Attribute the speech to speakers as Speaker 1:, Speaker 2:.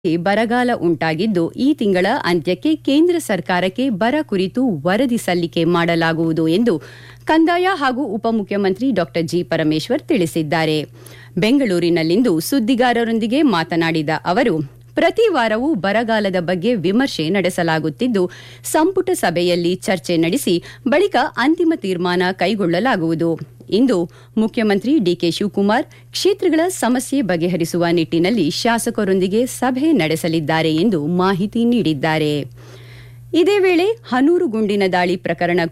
Speaker 1: ಬರಗಾಲ ಉಂಟಾಗಿದ್ದು ಈ ತಿಂಗಳ ಅಂತ್ಯಕ್ಕೆ ಕೇಂದ್ರ ಸರ್ಕಾರಕ್ಕೆ ಬರ ಕುರಿತು ವರದಿ ಸಲ್ಲಿಕೆ ಮಾಡಲಾಗುವುದು ಎಂದು ಕಂದಾಯ ಹಾಗೂ ಉಪಮುಖ್ಯಮಂತ್ರಿ ಡಾ ಜಿ ಪರಮೇಶ್ವರ್ ತಿಳಿಸಿದ್ದಾರೆ ಬೆಂಗಳೂರಿನಲ್ಲಿಂದು ಸುದ್ದಿಗಾರರೊಂದಿಗೆ ಮಾತನಾಡಿದ ಅವರು ಪ್ರತಿ ವಾರವೂ ಬರಗಾಲದ ಬಗ್ಗೆ ವಿಮರ್ಶೆ ನಡೆಸಲಾಗುತ್ತಿದ್ದು ಸಂಪುಟ ಸಭೆಯಲ್ಲಿ ಚರ್ಚೆ ನಡೆಸಿ ಬಳಿಕ ಅಂತಿಮ ತೀರ್ಮಾನ ಕೈಗೊಳ್ಳಲಾಗುವುದು ಇಂದು ಮುಖ್ಯಮಂತ್ರಿ ಡಿಕೆ ಶಿವಕುಮಾರ್ ಕ್ಷೇತ್ರಗಳ ಸಮಸ್ಯೆ ಬಗೆಹರಿಸುವ ನಿಟ್ಟಿನಲ್ಲಿ ಶಾಸಕರೊಂದಿಗೆ ಸಭೆ ನಡೆಸಲಿದ್ದಾರೆ ಎಂದು ಮಾಹಿತಿ ನೀಡಿದ್ದಾರೆ ಇದೇ ವೇಳೆ ಹನೂರು ಗುಂಡಿನ ದಾಳಿ ಪ್ರಕರಣ